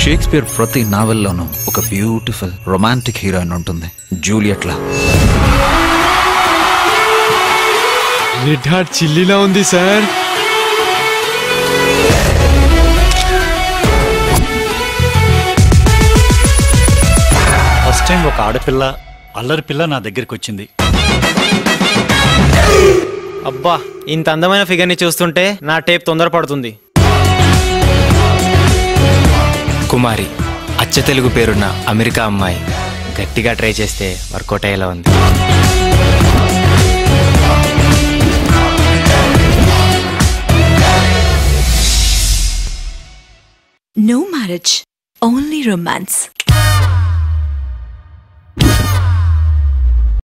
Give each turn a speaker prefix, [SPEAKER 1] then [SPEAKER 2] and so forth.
[SPEAKER 1] Shakespeare ప్రతి నావెల్లోనూ ఒక beautiful romantic heroine ఉంటుంది జూలియట్లా
[SPEAKER 2] రెడ్ హార్ట్ చిల్లీలా ఉంది సార్
[SPEAKER 3] ఫస్ట్ టైం ఒక ఆడపిల్ల అల్లరి పిల్ల నా దగ్గరికి వచ్చింది
[SPEAKER 4] అబ్బా ఇంత అందమైన ఫిగర్ని చూస్తుంటే నా టేప్ తొందరపడుతుంది
[SPEAKER 5] కుమారి అచ్చ తెలుగు పేరున్న అమెరికా అమ్మాయి గట్టిగా ట్రై చేస్తే వర్కౌట్ అయ్యేలా ఉంది
[SPEAKER 6] No marriage, only romance.